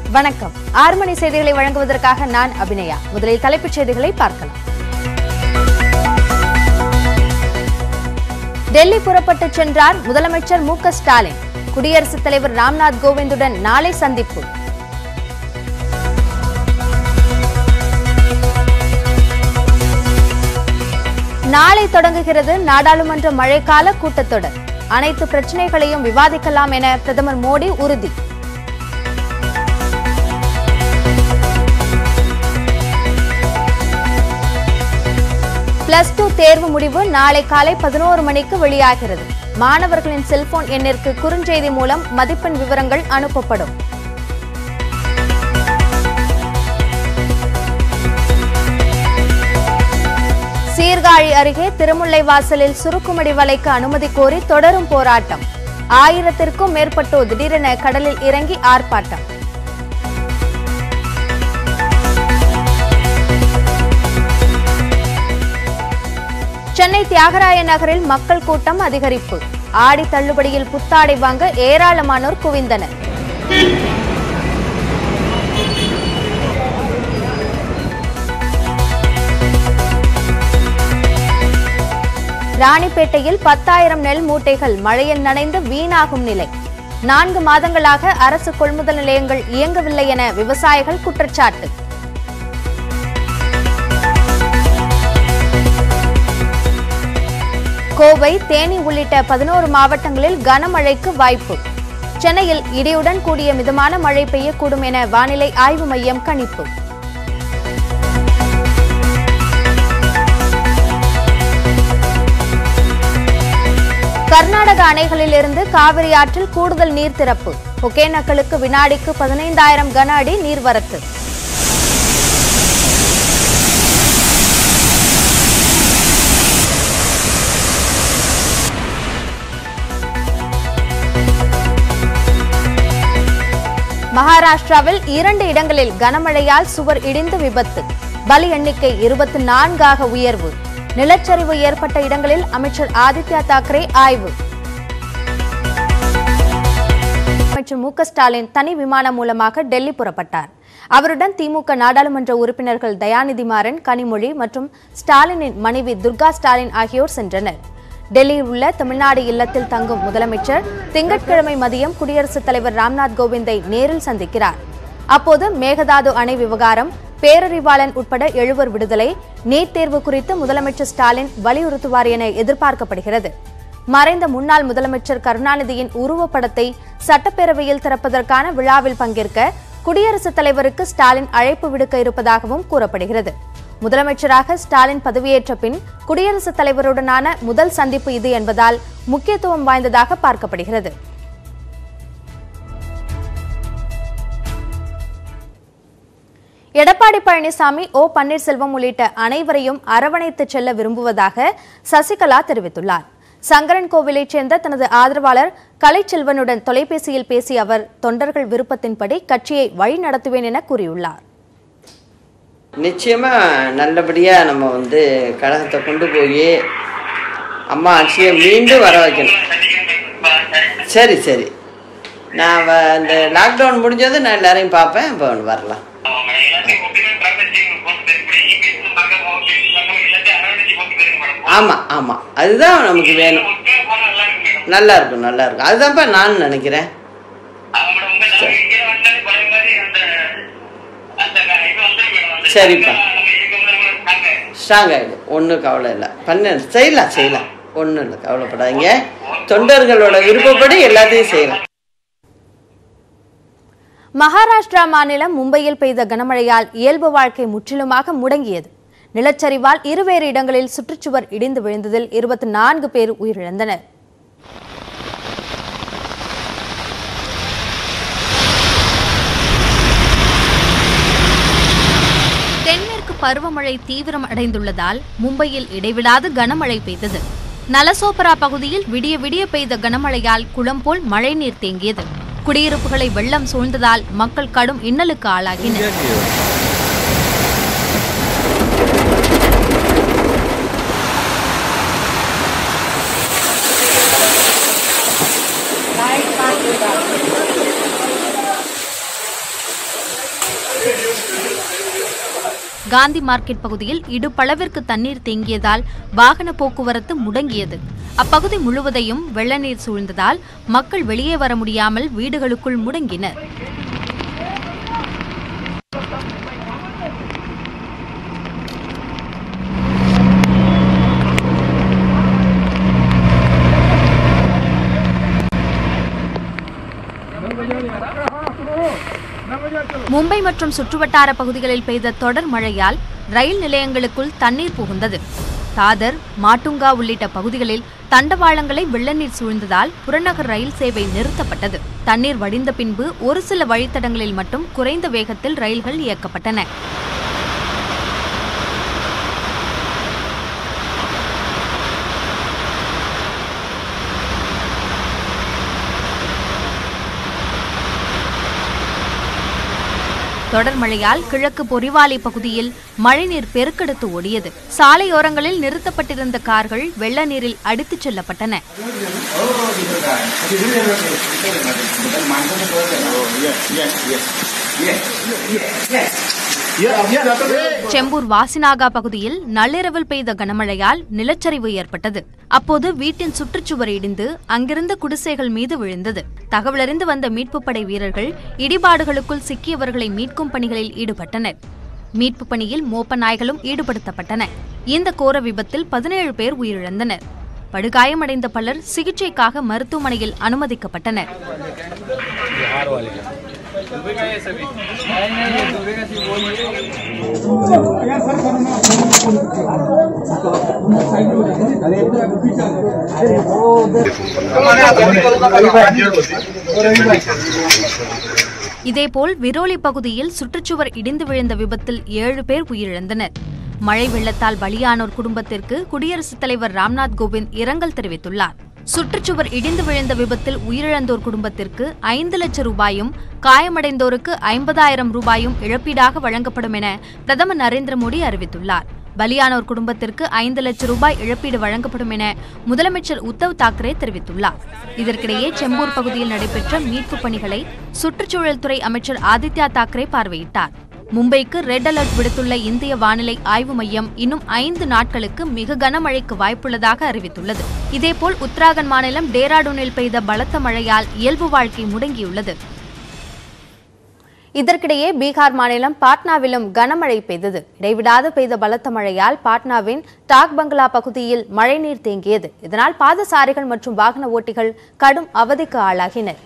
வணக்கம் ஆறு மணி செய்திகளை வழங்குவதற்காக நான் அபிநயா முதலில் தலைப்புச் செய்திகளை பார்க்கலாம் டெல்லி புறப்பட்டு சென்றார் முதலமைச்சர் மு க ஸ்டாலின் குடியரசுத் தலைவர் ராம்நாத் கோவிந்துடன் நாளை சந்திப்பு நாளை தொடங்குகிறது நாடாளுமன்ற மழைக்கால கூட்டத்தொடர் அனைத்து பிரச்சினைகளையும் விவாதிக்கலாம் என பிரதமர் மோடி உறுதி பிளஸ் டூ தேர்வு முடிவு நாளை காலை பதினோரு மணிக்கு வெளியாகிறது மாணவர்களின் செல்போன் எண்ணிற்கு குறுஞ்செய்தி மூலம் மதிப்பெண் விவரங்கள் அனுப்பப்படும் சீர்காழி அருகே திருமுல்லை வாசலில் சுருக்குமடி வலைக்கு அனுமதி கோரி தொடரும் போராட்டம் ஆயிரத்திற்கும் மேற்பட்டோர் திடீரென கடலில் இறங்கி ஆர்ப்பாட்டம் சென்னை தியாகராய நகரில் மக்கள் கூட்டம் அதிகரிப்பு ஆடி தள்ளுபடியில் புத்தாடை வாங்க ஏராளமானோர் குவிந்தனர் ராணிப்பேட்டையில் பத்தாயிரம் நெல் மூட்டைகள் மழையில் நனைந்து வீணாகும் நிலை நான்கு மாதங்களாக அரசு கொள்முதல் நிலையங்கள் இயங்கவில்லை என விவசாயிகள் குற்றச்சாட்டு கோவை தேனி உள்ளிட்ட பதினோரு மாவட்டங்களில் கனமழைக்கு வாய்ப்பு சென்னையில் இடியுடன் கூடிய மிதமான மழை பெய்யக்கூடும் என வானிலை ஆய்வு மையம் கணிப்பு கர்நாடக அணைகளிலிருந்து காவிரி ஆற்றில் கூடுதல் நீர் திறப்பு ஒகேனக்கலுக்கு வினாடிக்கு பதினைந்தாயிரம் கன அடி நீர்வரத்து மகாராஷ்டிராவில் இரண்டு இடங்களில் கனமழையால் சுவர் இடிந்து விபத்து பலி எண்ணிக்கை இருபத்தி நான்காக உயர்வு நிலச்சரிவு ஏற்பட்ட இடங்களில் அமைச்சர் ஆதித்யா தாக்கரே ஆய்வு அமைச்சர் மு க ஸ்டாலின் தனி விமானம் மூலமாக டெல்லி புறப்பட்டார் அவருடன் திமுக நாடாளுமன்ற உறுப்பினர்கள் தயாநிதி மாறன் கனிமொழி மற்றும் ஸ்டாலினின் மனைவி துர்கா ஸ்டாலின் ஆகியோர் சென்றனர் டெல்லியில் உள்ள தமிழ்நாடு இல்லத்தில் தங்கும் முதலமைச்சர் திங்கட்கிழமை மதியம் குடியரசுத் தலைவர் ராம்நாத் கோவிந்தை நேரில் சந்திக்கிறார் அப்போது மேகதாது அணை விவகாரம் பேரறிவாளன் உட்பட எழுவர் விடுதலை நீட் தேர்வு குறித்து முதலமைச்சர் ஸ்டாலின் வலியுறுத்துவார் என எதிர்பார்க்கப்படுகிறது மறைந்த முன்னாள் முதலமைச்சர் கருணாநிதியின் உருவப்படத்தை சட்டப்பேரவையில் திறப்பதற்கான விழாவில் பங்கேற்க குடியரசுத் தலைவருக்கு ஸ்டாலின் அழைப்பு விடுக்க இருப்பதாகவும் கூறப்படுகிறது முதலமைச்சராக ஸ்டாலின் பதவியேற்ற பின் குடியரசுத் தலைவருடனான முதல் சந்திப்பு இது என்பதால் முக்கியத்துவம் வாய்ந்ததாக பார்க்கப்படுகிறது எடப்பாடி பழனிசாமி ஓ பன்னீர்செல்வம் உள்ளிட்ட அனைவரையும் அரவணைத்து செல்ல விரும்புவதாக சசிகலா தெரிவித்துள்ளார் சங்கரன் கோவிலைச் சேர்ந்த தனது ஆதரவாளர் கலைச்செல்வனுடன் தொலைபேசியில் பேசிய அவர் தொண்டர்கள் விருப்பத்தின்படி கட்சியை வழிநடத்துவேன் என கூறியுள்ளார் நிச்சயமாக நல்லபடியாக நம்ம வந்து கழகத்தை கொண்டு போய் அம்மா ஆட்சியை மீண்டும் வர வைக்கணும் சரி சரி நான் வ- இந்த லாக்டவுன் முடிஞ்சது நான் எல்லாரையும் பார்ப்பேன் இப்போ வரலாம் ஆமாம் ஆமாம் அதுதான் நமக்கு வேணும் நல்லா இருக்கும் நல்லா இருக்கும் அதுதான்ப்பா நான் நினைக்கிறேன் சரிப்பா. ஸ்ட்ராங் ஆகிடும் ஒன்றும் கவலை இல்லை பண்ண செய்யலாம் செய்யலாம் ஒன்றும் இல்லை கவலைப்படாதீங்க தொண்டர்களோட விருப்பப்படி எல்லாத்தையும் செய்யலாம் மகாராஷ்டிரா மாநிலம் மும்பையில் பெய்த கனமழையால் இயல்பு வாழ்க்கை முற்றிலுமாக முடங்கியது நிலச்சரிவால் இருவேறு இடங்களில் சுற்றுச்சுவர் இடிந்து விழுந்ததில் இருபத்தி நான்கு பேர் உயிரிழந்தனர் தென்மேற்கு பருவமழை தீவிரம் அடைந்துள்ளதால் மும்பையில் இடைவிடாது கனமழை பெய்தது நலசோபரா பகுதியில் விடிய விடிய பெய்த கனமழையால் குளம் போல் மழைநீர் தேங்கியது குடியிருப்புகளை வெள்ளம் சூழ்ந்ததால் மக்கள் கடும் இன்னலுக்கு ஆளாகினர் காந்தி மார்க்கெட் பகுதியில் இடுப்பளவிற்கு தண்ணீர் தேங்கியதால் வாகன போக்குவரத்து முடங்கியது அப்பகுதி முழுவதையும் வெள்ள நீர் சூழ்ந்ததால் மக்கள் வெளியே வர முடியாமல் வீடுகளுக்குள் முடங்கினர் மும்பை மற்றும் சுற்றுவட்டார பகுதிகளில் பெய்த தொடர் மழையால் ரயில் நிலையங்களுக்குள் தண்ணீர் புகுந்தது தாதர் மாட்டுங்கா உள்ளிட்ட பகுதிகளில் தண்டவாளங்களை வெள்ள நீர் சூழ்ந்ததால் புறநகர் ரயில் சேவை நிறுத்தப்பட்டது தண்ணீர் வடிந்த பின்பு ஒரு சில வழித்தடங்களில் மட்டும் குறைந்த வேகத்தில் ரயில்கள் இயக்கப்பட்டன தொடர் மழையால் கிழக்கு பொறிவாலை பகுதியில் மழைநீர் பெருக்கெடுத்து ஓடியது சாலையோரங்களில் நிறுத்தப்பட்டிருந்த கார்கள் வெள்ள நீரில் அடித்துச் செல்லப்பட்டன செம்பூர் வாசினாகா பகுதியில் நள்ளிரவில் பெய்த கனமழையால் நிலச்சரிவு ஏற்பட்டது அப்போது வீட்டின் சுற்றுச்சுவர் இடிந்து அங்கிருந்த குடிசைகள் மீது விழுந்தது தகவலறிந்து வந்த மீட்புப் படை வீரர்கள் இடிபாடுகளுக்குள் சிக்கியவர்களை மீட்கும் பணிகளில் ஈடுபட்டனர் மீட்பு பணியில் மோப்ப நாய்களும் ஈடுபடுத்தப்பட்டன இந்த கோர விபத்தில் பதினேழு பேர் உயிரிழந்தனர் படுகாயமடைந்த பலர் சிகிச்சைக்காக மருத்துவமனையில் அனுமதிக்கப்பட்டனர் இதேபோல் விரோலி பகுதியில் சுற்றுச்சுவர் இடிந்து விழுந்த விபத்தில் ஏழு பேர் உயிரிழந்தனர் மழை வெள்ளத்தால் பலியானோர் குடும்பத்திற்கு குடியரசுத் தலைவர் ராம்நாத் கோவிந்த் இரங்கல் தெரிவித்துள்ளார் சுற்றுச்சுவர் இடிந்து விழுந்த விபத்தில் உயிரிழந்தோர் குடும்பத்திற்கு ஐந்து லட்சம் ரூபாயும் காயமடைந்தோருக்கு ஐம்பதாயிரம் ரூபாயும் இழப்பீடாக வழங்கப்படும் என பிரதமர் நரேந்திர மோடி அறிவித்துள்ளார் பலியானோர் குடும்பத்திற்கு ஐந்து லட்சம் ரூபாய் இழப்பீடு வழங்கப்படும் என முதலமைச்சர் உத்தவ் தாக்கரே தெரிவித்துள்ளார் இதற்கிடையே செம்பூர் பகுதியில் நடைபெற்ற மீட்புப் பணிகளை சுற்றுச்சூழல் துறை அமைச்சர் ஆதித்யா தாக்கரே பார்வையிட்டார் மும்பைக்கு ரெட் அலர்ட் விடுத்துள்ள இந்திய வானிலை ஆய்வு மையம் இன்னும் ஐந்து நாட்களுக்கு மிக கனமழைக்கு வாய்ப்புள்ளதாக அறிவித்துள்ளது இதேபோல் உத்தராகண்ட் மாநிலம் டேராடூனில் பெய்த பலத்த மழையால் இயல்பு வாழ்க்கை முடங்கியுள்ளது இதற்கிடையே பீகார் மாநிலம் பாட்னாவிலும் கனமழை பெய்தது இடைவிடாது பெய்த பலத்த மழையால் பாட்னாவின் டாக் பங்களா பகுதியில் மழைநீர் தேங்கியது இதனால் பாதசாரிகள் மற்றும் வாகன ஓட்டிகள் கடும் அவதிக்கு ஆளாகினர்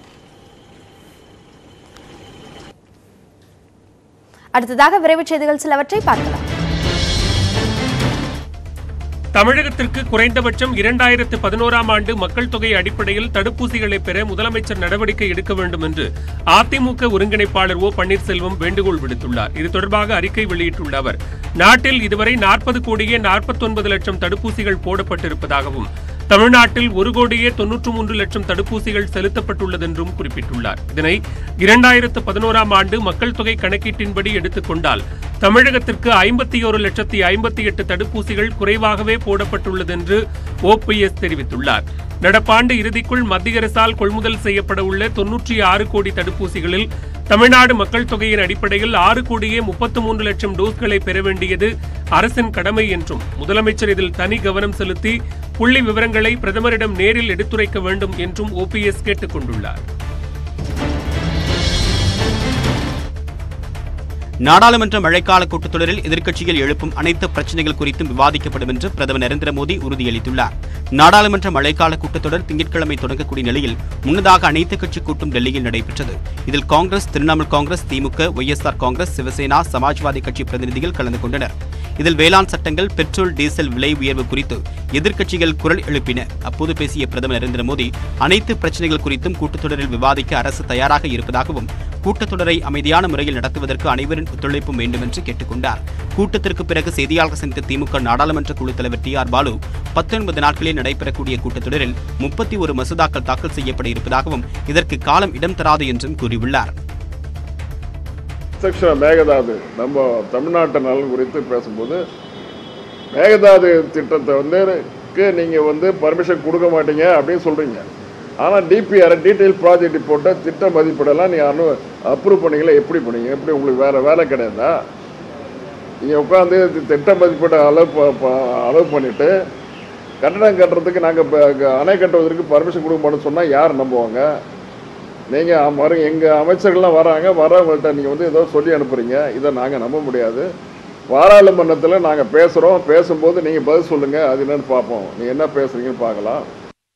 அடுத்ததாக விரைவுச் செய்திகள் சிலவற்றை பார்க்கலாம் தமிழகத்திற்கு குறைந்தபட்சம் இரண்டாயிரத்து பதினோராம் ஆண்டு மக்கள் தொகை அடிப்படையில் தடுப்பூசிகளை பெற முதலமைச்சர் நடவடிக்கை எடுக்க வேண்டும் என்று அதிமுக ஒருங்கிணைப்பாளர் ஓ பன்னீர்செல்வம் வேண்டுகோள் விடுத்துள்ளார் இது தொடர்பாக அறிக்கை வெளியிட்டுள்ள அவர் நாட்டில் இதுவரை நாற்பது கோடியே நாற்பத்தொன்பது லட்சம் தடுப்பூசிகள் போடப்பட்டிருப்பதாகவும் தமிழ்நாட்டில் ஒரு கோடியே தொன்னூற்று மூன்று லட்சம் தடுப்பூசிகள் செலுத்தப்பட்டுள்ளதென்றும் குறிப்பிட்டுள்ளார் இதனை இரண்டாயிரத்து பதினோராம் ஆண்டு மக்கள் தொகை கணக்கீட்டின்படி எடுத்துக்கொண்டால் தமிழகத்திற்கு ஐம்பத்தி ஒரு லட்சத்தி ஐம்பத்தி எட்டு தடுப்பூசிகள் குறைவாகவே போடப்பட்டுள்ளதென்று ஓபிஎஸ் தெரிவித்துள்ளார் நடப்பாண்டு இறுதிக்குள் மத்திய அரசால் கொள்முதல் செய்யப்பட உள்ள தொன்னூற்றி ஆறு கோடி தடுப்பூசிகளில் தமிழ்நாடு மக்கள் தொகையின் அடிப்படையில் ஆறு கோடியே முப்பத்து மூன்று லட்சம் டோஸ்களை பெற வேண்டியது அரசின் கடமை என்றும் முதலமைச்சர் இதில் தனி கவனம் செலுத்தி புள்ளி விவரங்களை பிரதமரிடம் நேரில் எடுத்துரைக்க வேண்டும் என்றும் ஓபிஎஸ் கேட்டுக் கொண்டுள்ளார் நாடாளுமன்ற மழைக்கால கூட்டத்தொடரில் எதிர்க்கட்சிகள் எழுப்பும் அனைத்து பிரச்சனைகள் குறித்தும் விவாதிக்கப்படும் என்று பிரதமர் நரேந்திர மோடி உறுதியளித்துள்ளார் நாடாளுமன்ற மழைக்கால கூட்டத்தொடர் திங்கட்கிழமை தொடங்கக்கூடிய நிலையில் முன்னதாக அனைத்துக் கட்சி கூட்டம் டெல்லியில் நடைபெற்றது இதில் Congress Trinamool Congress DMK YSR Congress Shiv Sena Samajwadi கட்சி பிரதிநிதிகள் கலந்து கொண்டனர் இதில் வேளாண் சட்டங்கள் பெட்ரோல் டீசல் விலை உயர்வு குறித்து எதிர்க்கட்சிகள் குரல் எழுப்பின அப்போது பேசிய பிரதமர் நரேந்திர மோடி அனைத்து பிரச்சனைகள் குறித்தும் கூட்டத்தொடரில் விவாதிக்க அரசு தயாராக இருப்பதாகவும் கூட்டத்தொடரை அமைதியான முறையில் நடத்துவதற்கு அனைவரின் ஒத்துழைப்பும் வேண்டும் என்று கேட்டுக்கொண்டார் கூட்டத்திற்கு பிறகு செய்தியாளர் சந்தித்த திமுக நாடாளுமன்ற குழு தலைவர் டி ஆர் பாலு பத்தொன்பது நாட்களில் நடைபெறக்கூடிய கூட்டத்தொடரில் முப்பத்தி ஒரு மசோதாக்கள் தாக்கல் செய்யப்பட இருப்பதாகவும் இதற்கு காலம் இடம் தராது என்றும் கூறியுள்ளார் செக்ஷன் மேகதாது நம்ம தமிழ்நாட்டு நலன் குறித்து பேசும்போது மேகதாது திட்டத்தை வந்து க்கு நீங்கள் வந்து பர்மிஷன் கொடுக்க மாட்டீங்க அப்படின்னு சொல்கிறீங்க ஆனால் டிபிஆர் டீட்டெயில் ப்ராஜெக்ட் போட்ட திட்ட மதிப்பீடெல்லாம் நீ அனு அப்ரூவ் பண்ணீங்களா எப்படி பண்ணீங்க எப்படி உங்களுக்கு வேறு வேலை கிடையாதா நீங்கள் உட்காந்து திட்ட மதிப்பீடு அளவு ப- ப- அளவு பண்ணிவிட்டு கட்டடம் கட்டுறதுக்கு நாங்கள் அணை கட்டுவதற்கு பர்மிஷன் கொடுக்க மாட்டோம்னு சொன்னால் யார் நம்புவாங்க நீங்கள் வர எங்கள் அமைச்சர்கள்லாம் வராங்க வரவங்கள்ட்ட நீங்கள் வந்து ஏதோ சொல்லி அனுப்புகிறீங்க இதை நாங்கள் நம்ப முடியாது பாராளுமன்றத்தில் நாங்கள் பேசுகிறோம் பேசும்போது நீங்கள் பதில் சொல்லுங்கள் அது என்னன்னு பார்ப்போம் நீங்கள் என்ன பேசுகிறீங்கன்னு பார்க்கலாம்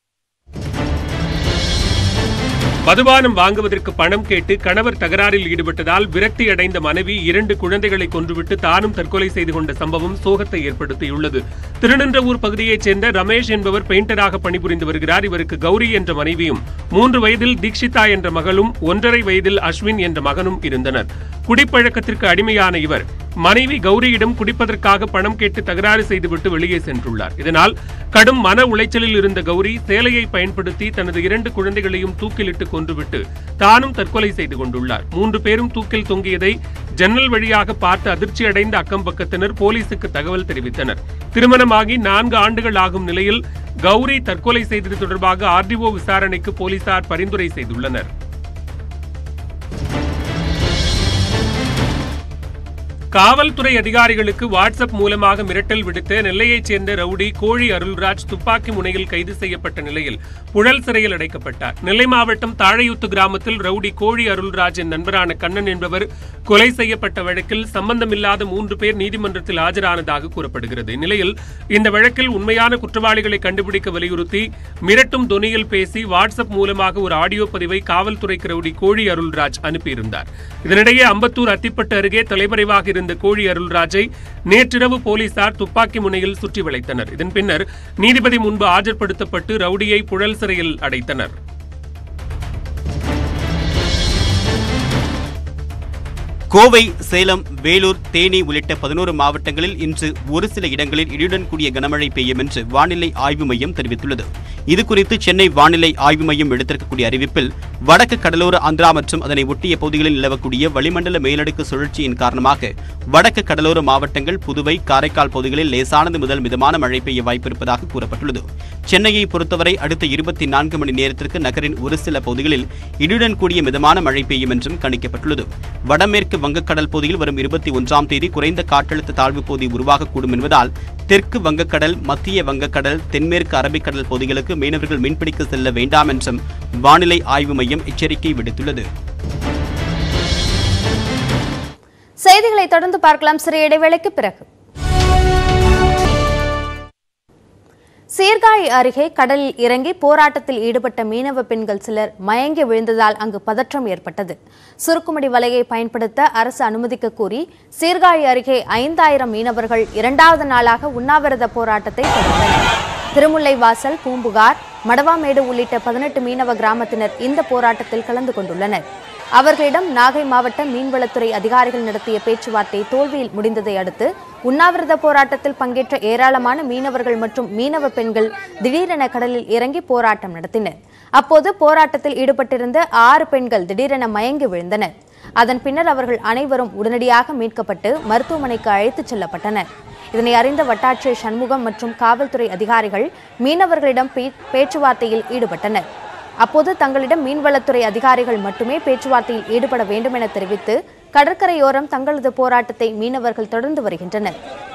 மதுபானம் வாங்குவதற்கு பணம் கேட்டு கணவர் தகராறில் ஈடுபட்டதால் விரக்தி அடைந்த மனைவி இரண்டு குழந்தைகளை கொன்றுவிட்டு தானும் தற்கொலை செய்து கொண்ட சம்பவம் சோகத்தை ஏற்படுத்தியுள்ளது திருநின்றவூர் பகுதியைச் சேர்ந்த ரமேஷ் என்பவர் பெயிண்டராக பணிபுரிந்து வருகிறார் இவருக்கு கௌரி என்ற மனைவியும் மூன்று வயதில் தீக்ஷிதா என்ற மகளும் ஒன்றரை வயதில் அஸ்வின் என்ற மகனும் இருந்தனர் குடிப்பழக்கத்திற்கு அடிமையான இவர் மனைவி கௌரியிடம் குடிப்பதற்காக பணம் கேட்டு தகராறு செய்துவிட்டு வெளியே சென்றுள்ளார் இதனால் கடும் மன உளைச்சலில் இருந்த கௌரி சேலையை பயன்படுத்தி தனது இரண்டு குழந்தைகளையும் தூக்கிலிட்டு கொன்றுவிட்டு தானும் தற்கொலை செய்து கொண்டுள்ளார் மூன்று பேரும் தூக்கில் தொங்கியதை ஜன்னல் வழியாக பார்த்து அதிர்ச்சி அடைந்த அக்கம் பக்கத்தினர் போலீசுக்கு தகவல் தெரிவித்தனர் திருமணமாகி நான்கு ஆண்டுகள் ஆகும் நிலையில் கௌரி தற்கொலை செய்தது தொடர்பாக ஆர்டிஓ விசாரணைக்கு போலீசார் பரிந்துரை செய்துள்ளனர் காவல்துறை அதிகாரிகளுக்கு வாட்ஸ்அப் மூலமாக மிரட்டல் விடுத்த நெல்லையைச் சேர்ந்த ரவுடி கோழி அருள்ராஜ் துப்பாக்கி முனையில் கைது செய்யப்பட்ட நிலையில் புழல் சிறையில் அடைக்கப்பட்டார் நெல்லை மாவட்டம் தாழையூத்து கிராமத்தில் ரவுடி கோழி அருள்ராஜின் நண்பரான கண்ணன் என்பவர் கொலை செய்யப்பட்ட வழக்கில் சம்பந்தமில்லாத மூன்று பேர் நீதிமன்றத்தில் ஆஜரானதாக கூறப்படுகிறது இந்நிலையில் இந்த வழக்கில் உண்மையான குற்றவாளிகளை கண்டுபிடிக்க வலியுறுத்தி மிரட்டும் தொனியில் பேசி வாட்ஸ்அப் மூலமாக ஒரு ஆடியோ பதிவை காவல்துறைக்கு ரவுடி கோழி அருள்ராஜ் அனுப்பியிருந்தார் இதனிடையே அம்பத்தூர் அத்திப்பட்டு அருகே தலைமறைவாக இருந்த கோழி அருள்ராஜை நேற்றிரவு போலீசார் துப்பாக்கி முனையில் சுற்றி வளைத்தனர் இதன் பின்னர் நீதிபதி முன்பு ஆஜர்படுத்தப்பட்டு ரவுடியை புழல் சிறையில் அடைத்தனர் கோவை சேலம் வேலூர் தேனி உள்ளிட்ட பதினோரு மாவட்டங்களில் இன்று ஒரு சில இடங்களில் இடியுடன் கூடிய கனமழை பெய்யும் என்று வானிலை ஆய்வு மையம் தெரிவித்துள்ளது இதுகுறித்து சென்னை வானிலை ஆய்வு மையம் எடுத்திருக்கக்கூடிய அறிவிப்பில் வடக்கு கடலோர ஆந்திரா மற்றும் அதனை ஒட்டிய பகுதிகளில் நிலவக்கூடிய வளிமண்டல மேலடுக்கு சுழற்சியின் காரணமாக வடக்கு கடலோர மாவட்டங்கள் புதுவை காரைக்கால் பகுதிகளில் லேசானது முதல் மிதமான மழை பெய்ய வாய்ப்பிருப்பதாக கூறப்பட்டுள்ளது சென்னையை பொறுத்தவரை அடுத்த இருபத்தி நான்கு மணி நேரத்திற்கு நகரின் ஒரு சில பகுதிகளில் இடியுடன் கூடிய மிதமான மழை பெய்யும் என்றும் கணிக்கப்பட்டுள்ளது வடமேற்கு வங்கக்கடல் பகுதியில் வரும் இருபத்தி ஒன்றாம் தேதி குறைந்த காற்றழுத்த தாழ்வு பகுதி உருவாகக்கூடும் என்பதால் தெற்கு வங்கக்கடல் மத்திய வங்கக்கடல் தென்மேற்கு அரபிக்கடல் பகுதிகளுக்கு மீனவர்கள் மீன்பிடிக்க செல்ல வேண்டாம் என்றும் வானிலை ஆய்வு மையம் எச்சரிக்கை விடுத்துள்ளது செய்திகளை தொடர்ந்து பார்க்கலாம் சிறிய இடைவேளைக்கு பிறகு சீர்காழி அருகே கடலில் இறங்கி போராட்டத்தில் ஈடுபட்ட மீனவ பெண்கள் சிலர் மயங்கி விழுந்ததால் அங்கு பதற்றம் ஏற்பட்டது சுருக்குமடி வலையை பயன்படுத்த அரசு அனுமதிக்க கோரி சீர்காழி அருகே ஐந்தாயிரம் மீனவர்கள் இரண்டாவது நாளாக உண்ணாவிரத போராட்டத்தை தொடர்ந்தனர் திருமுல்லைவாசல் பூம்புகார் மடவாமேடு உள்ளிட்ட பதினெட்டு மீனவ கிராமத்தினர் இந்த போராட்டத்தில் கலந்து கொண்டுள்ளனர் அவர்களிடம் நாகை மாவட்ட மீன்வளத்துறை அதிகாரிகள் நடத்திய பேச்சுவார்த்தை தோல்வியில் முடிந்ததை அடுத்து உண்ணாவிரத போராட்டத்தில் பங்கேற்ற ஏராளமான மீனவர்கள் மற்றும் மீனவ பெண்கள் திடீரென கடலில் இறங்கி போராட்டம் நடத்தினர் அப்போது போராட்டத்தில் ஈடுபட்டிருந்த ஆறு பெண்கள் திடீரென மயங்கி விழுந்தனர் அதன் பின்னர் அவர்கள் அனைவரும் உடனடியாக மீட்கப்பட்டு மருத்துவமனைக்கு அழைத்துச் செல்லப்பட்டனர் இதனை அறிந்த வட்டாட்சியர் சண்முகம் மற்றும் காவல்துறை அதிகாரிகள் மீனவர்களிடம் பே- பேச்சுவார்த்தையில் ஈடுபட்டனர் அப்போது தங்களிடம் மீன்வளத்துறை அதிகாரிகள் மட்டுமே பேச்சுவார்த்தையில் ஈடுபட வேண்டும் என தெரிவித்து கடற்கரையோரம் தங்களது போராட்டத்தை மீனவர்கள் தொடர்ந்து வருகின்றனர்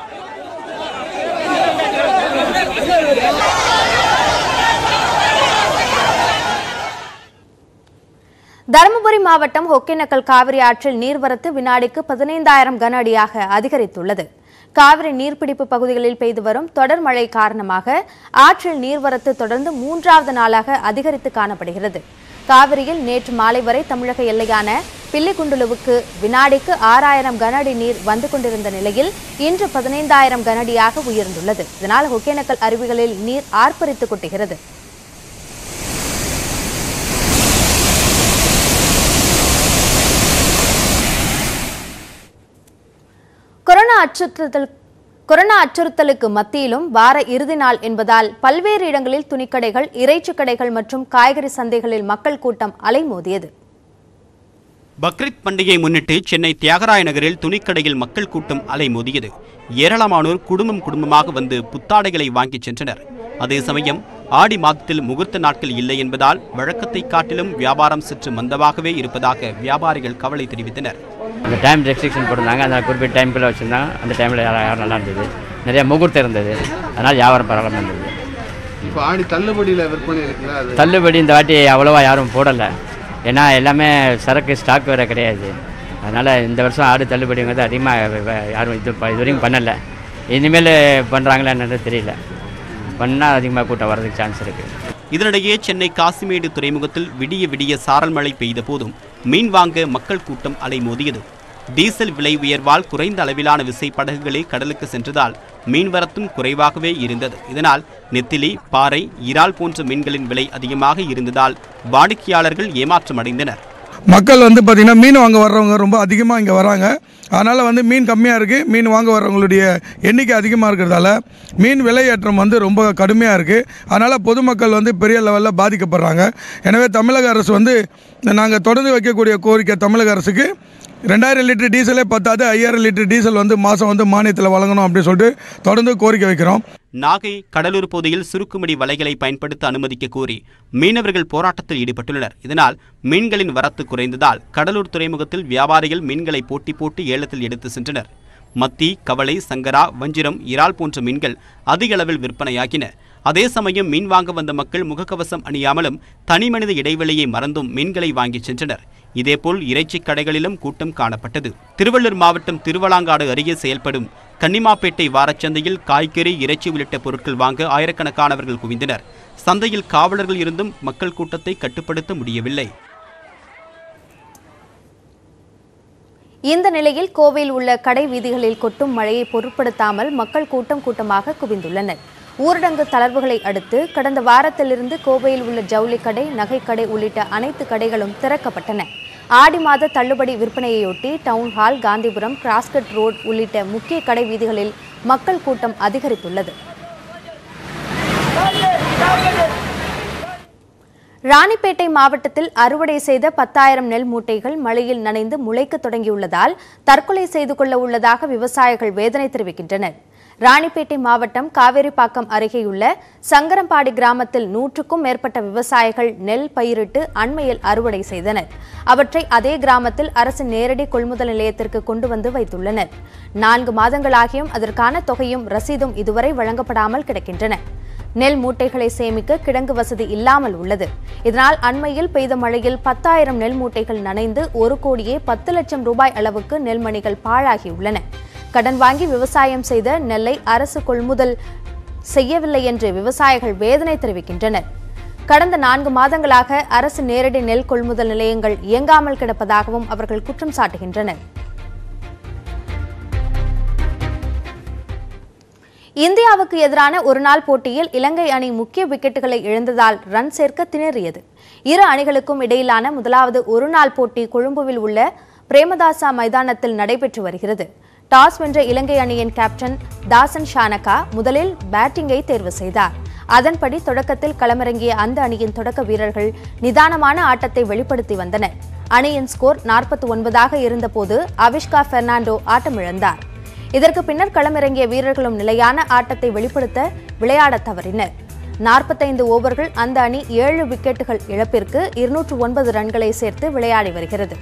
தருமபுரி மாவட்டம் ஒகேனக்கல் காவிரி ஆற்றில் நீர்வரத்து வினாடிக்கு பதினைந்தாயிரம் கன அடியாக அதிகரித்துள்ளது காவிரி நீர்பிடிப்பு பகுதிகளில் பெய்து வரும் தொடர் மழை காரணமாக ஆற்றில் நீர்வரத்து தொடர்ந்து மூன்றாவது நாளாக அதிகரித்து காணப்படுகிறது காவிரியில் நேற்று மாலை வரை தமிழக எல்லையான பில்லிகுண்டுலுவுக்கு வினாடிக்கு ஆறாயிரம் கன அடி நீர் வந்து கொண்டிருந்த நிலையில் இன்று பதினைந்தாயிரம் கன அடியாக உயர்ந்துள்ளது இதனால் ஒகேனக்கல் அருவிகளில் நீர் ஆர்ப்பரித்து கொட்டுகிறது கொரோனா அச்சுறுத்தல் கொரோனா அச்சுறுத்தலுக்கு மத்தியிலும் வார இறுதி நாள் என்பதால் பல்வேறு இடங்களில் துணிக்கடைகள் இறைச்சிக் கடைகள் மற்றும் காய்கறி சந்தைகளில் மக்கள் கூட்டம் அலைமோதியது பக்ரீத் பண்டிகையை முன்னிட்டு சென்னை தியாகராய நகரில் துணிக்கடையில் மக்கள் கூட்டம் அலைமோதியது ஏராளமானோர் குடும்பம் குடும்பமாக வந்து புத்தாடைகளை வாங்கிச் சென்றனர் அதே சமயம் ஆடி மாதத்தில் முகூர்த்த நாட்கள் இல்லை என்பதால் வழக்கத்தை காட்டிலும் வியாபாரம் சற்று மந்தமாகவே இருப்பதாக வியாபாரிகள் கவலை தெரிவித்தனர் அந்த டைம் ரெஸ்ட்ரிக்ஷன் போட்டிருந்தாங்க அந்த குறிப்பிட்ட டைமுக்குள்ளே வச்சுருந்தாங்க அந்த டைமில் யாரும் நல்லா இருந்தது நிறைய முகூர்த்தம் இருந்தது அதனால் வியாபாரம் பரவாயில்லாம இருந்தது இப்போ ஆடி தள்ளுபடியில் விற்பனை இருக்குல்ல அது தள்ளுபடி இந்த வாட்டி அவ்வளோவா யாரும் போடலை ஏன்னா எல்லாமே சரக்கு ஸ்டாக் வேறு கிடையாது அதனால் இந்த வருஷம் ஆடு தள்ளுபடிங்கிறது அதிகமாக யாரும் இது ப- இது வரைக்கும் பண்ணலை இனிமேல் பண்ணுறாங்களா என்னன்னு தெரியல பண்ணால் அதிகமாக கூட்டம் வர்றதுக்கு சான்ஸ் இருக்குது இதனிடையே சென்னை காசிமேடு துறைமுகத்தில் விடிய விடிய சாரல் மழை பெய்த போதும் மீன் வாங்க மக்கள் கூட்டம் அலைமோதியது டீசல் விலை உயர்வால் குறைந்த அளவிலான விசைப்படகுகளே கடலுக்கு சென்றதால் மீன்வரத்தும் குறைவாகவே இருந்தது இதனால் நெத்திலி பாறை இறால் போன்ற மீன்களின் விலை அதிகமாக இருந்ததால் வாடிக்கையாளர்கள் ஏமாற்றமடைந்தனர் மக்கள் வந்து பார்த்திங்கன்னா மீன் வாங்க வர்றவங்க ரொம்ப அதிகமாக இங்கே வராங்க அதனால் வந்து மீன் கம்மியாக இருக்குது மீன் வாங்க வர்றவங்களுடைய எண்ணிக்கை அதிகமாக இருக்கிறதால மீன் விலையேற்றம் வந்து ரொம்ப கடுமையாக இருக்குது அதனால் பொதுமக்கள் வந்து பெரிய லெவலில் பாதிக்கப்படுறாங்க எனவே தமிழக அரசு வந்து நாங்கள் தொடர்ந்து வைக்கக்கூடிய கோரிக்கை தமிழக அரசுக்கு ரெண்டாயிரம் லிட்டர் டீசலே பத்தாது ஐயாயிரம் லிட்டர் டீசல் வந்து மாதம் வந்து மானியத்தில் வழங்கணும் அப்படின்னு சொல்லிட்டு தொடர்ந்து கோரிக்கை வைக்கிறோம் நாகை கடலூர் பகுதியில் சுருக்குமடி வலைகளை பயன்படுத்த அனுமதிக்க கோரி மீனவர்கள் போராட்டத்தில் ஈடுபட்டுள்ளனர் இதனால் மீன்களின் வரத்து குறைந்ததால் கடலூர் துறைமுகத்தில் வியாபாரிகள் மீன்களை போட்டி போட்டு ஏலத்தில் எடுத்து சென்றனர் மத்தி கவளை சங்கரா வஞ்சிரம் இறால் போன்ற மீன்கள் அதிக அளவில் விற்பனையாகின அதே சமயம் மீன் வாங்க வந்த மக்கள் முகக்கவசம் அணியாமலும் தனிமனித இடைவெளியை மறந்தும் மீன்களை வாங்கிச் சென்றனர் இதேபோல் இறைச்சிக் கடைகளிலும் கூட்டம் காணப்பட்டது திருவள்ளூர் மாவட்டம் திருவலாங்காடு அருகே செயல்படும் கன்னிமாப்பேட்டை வாரச்சந்தையில் காய்கறி இறைச்சி உள்ளிட்ட பொருட்கள் வாங்க ஆயிரக்கணக்கானவர்கள் குவிந்தனர் சந்தையில் காவலர்கள் இருந்தும் மக்கள் கூட்டத்தை கட்டுப்படுத்த முடியவில்லை இந்த நிலையில் கோவையில் உள்ள கடை வீதிகளில் கொட்டும் மழையை பொருட்படுத்தாமல் மக்கள் கூட்டம் கூட்டமாக குவிந்துள்ளனர் ஊரடங்கு தளர்வுகளை அடுத்து கடந்த வாரத்திலிருந்து கோவையில் உள்ள ஜவுளி கடை நகைக்கடை உள்ளிட்ட அனைத்து கடைகளும் திறக்கப்பட்டன ஆடி மாத தள்ளுபடி விற்பனையொட்டி town hall Gandhipuram Cross Cut road உள்ளிட்ட முக்கிய கடை வீதிகளில் மக்கள் கூட்டம் அதிகரித்துள்ளது ராணிப்பேட்டை மாவட்டத்தில் அறுவடை செய்த பத்தாயிரம் நெல் மூட்டைகள் மழையில் நனைந்து முளைக்க தொடங்கியுள்ளதால் தற்கொலை செய்து கொள்ள உள்ளதாக விவசாயிகள் வேதனை தெரிவிக்கின்றனர் ராணிப்பேட்டை மாவட்டம் காவேரிப்பாக்கம் அருகேயுள்ள சங்கரம்பாடி கிராமத்தில் நூற்றுக்கும் மேற்பட்ட விவசாயிகள் நெல் பயிரிட்டு அண்மையில் அறுவடை செய்தனர் அவற்றை அதே கிராமத்தில் அரசு நேரடி கொள்முதல் நிலையத்திற்கு கொண்டு வந்து வைத்துள்ளனர் நான்கு மாதங்களாகியும் அதற்கான தொகையும் ரசீதும் இதுவரை வழங்கப்படாமல் கிடக்கின்றன நெல் மூட்டைகளை சேமிக்க கிடங்கு வசதி இல்லாமல் உள்ளது இதனால் அண்மையில் பெய்த மழையில் பத்தாயிரம் நெல் மூட்டைகள் நனைந்து ஒரு கோடியே பத்து லட்சம் ரூபாய் அளவுக்கு நெல்மணிகள் பாழாகியுள்ளன கடன் வாங்கி விவசாயம் செய்த நெல்லை அரசு கொள்முதல் செய்யவில்லை என்று விவசாயிகள் வேதனை தெரிவிக்கின்றனர் கடந்த நான்கு மாதங்களாக அரசு நேரடி நெல் கொள்முதல் நிலையங்கள் இயங்காமல் கிடப்பதாகவும் அவர்கள் குற்றம் சாட்டுகின்றனர் இந்தியாவுக்கு எதிரான ஒருநாள் போட்டியில் இலங்கை அணி முக்கிய விக்கெட்டுகளை இழந்ததால் ரன் சேர்க்க திணறியது இரு அணிகளுக்கும் இடையிலான முதலாவது ஒருநாள் போட்டி கொழும்புவில் உள்ள பிரேமதாசா மைதானத்தில் நடைபெற்று வருகிறது டாஸ் வென்ற இலங்கை அணியின் கேப்டன் தாசன் ஷானகா முதலில் பேட்டிங்கை தேர்வு செய்தார் அதன்படி தொடக்கத்தில் களமிறங்கிய அந்த அணியின் தொடக்க வீரர்கள் நிதானமான ஆட்டத்தை வெளிப்படுத்தி வந்தனர் அணியின் ஸ்கோர் நாற்பத்தி ஒன்பதாக இருந்தபோது அவிஷ்கா பெர்னாண்டோ ஆட்டமிழந்தார் இதற்கு பின்னர் களமிறங்கிய வீரர்களும் நிலையான ஆட்டத்தை வெளிப்படுத்த விளையாடத் தவறினர் நாற்பத்தைந்து ஓவர்கள் அந்த அணி ஏழு விக்கெட்டுகள் இழப்பிற்கு இருநூற்று ஒன்பது ரன்களை சேர்த்து விளையாடி வருகிறது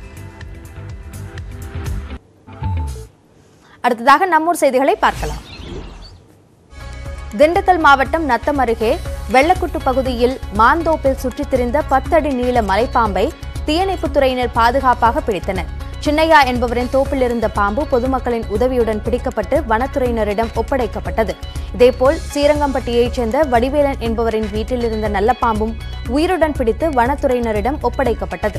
அடுத்ததாக நம்மூர் செய்திகளை பார்க்கலாம் திண்டுக்கல் மாவட்டம் நத்தம் அருகே வெள்ளக்குட்டு பகுதியில் மாந்தோப்பில் சுற்றித் திரிந்த பத்தடி நீள மலைப்பாம்பை தீயணைப்புத் துறையினர் பாதுகாப்பாக பிடித்தனர் சின்னையா என்பவரின் தோப்பில் இருந்த பாம்பு பொதுமக்களின் உதவியுடன் பிடிக்கப்பட்டு வனத்துறையினரிடம் ஒப்படைக்கப்பட்டது இதேபோல் சீரங்கம்பட்டியைச் சேர்ந்த வடிவேலன் என்பவரின் வீட்டில் இருந்த நல்ல பாம்பும் உயிருடன் பிடித்து வனத்துறையினரிடம் ஒப்படைக்கப்பட்டது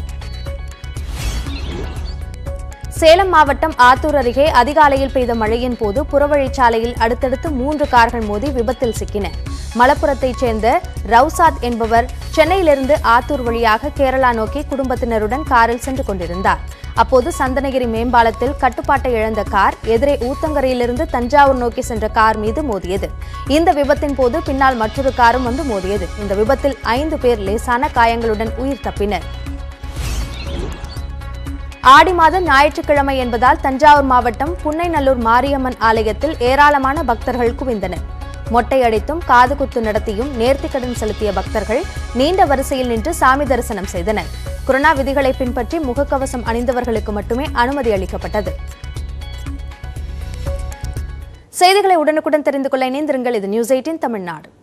சேலம் மாவட்டம் ஆத்தூர் அருகே அதிகாலையில் பெய்த மழையின் போது புறவழிச்சாலையில் அடுத்தடுத்து மூன்று கார்கள் மோதி விபத்தில் சிக்கின மலப்புரத்தைச் சேர்ந்த ரவுசாத் என்பவர் சென்னையிலிருந்து ஆத்தூர் வழியாக கேரளா நோக்கி குடும்பத்தினருடன் காரில் சென்று கொண்டிருந்தார் அப்போது சந்தனகிரி மேம்பாலத்தில் கட்டுப்பாட்டை இழந்த கார் எதிரே ஊத்தங்கரையிலிருந்து தஞ்சாவூர் நோக்கி சென்ற கார் மீது மோதியது இந்த விபத்தின் போது பின்னால் மற்றொரு காரும் வந்து மோதியது இந்த விபத்தில் ஐந்து பேர் லேசான காயங்களுடன் உயிர் தப்பினர் ஆடி மாதம் ஞாயிற்றுக்கிழமை என்பதால் தஞ்சாவூர் மாவட்டம் புன்னைநல்லூர் மாரியம்மன் ஆலயத்தில் ஏராளமான பக்தர்கள் குவிந்தனர் மொட்டை அடித்தும் காது குத்து நடத்தியும் நேர்த்திக்கடன் செலுத்திய பக்தர்கள் நீண்ட வரிசையில் நின்று சாமி தரிசனம் செய்தனர் கொரோனா விதிகளை பின்பற்றி முகக்கவசம் அணிந்தவர்களுக்கு மட்டுமே அனுமதி அளிக்கப்பட்டது செய்திகளை உடனுக்குடன் தெரிந்து கொள்ள இணைந்திருங்கள் இது நியூஸ் எயிட்டின் தமிழ்நாடு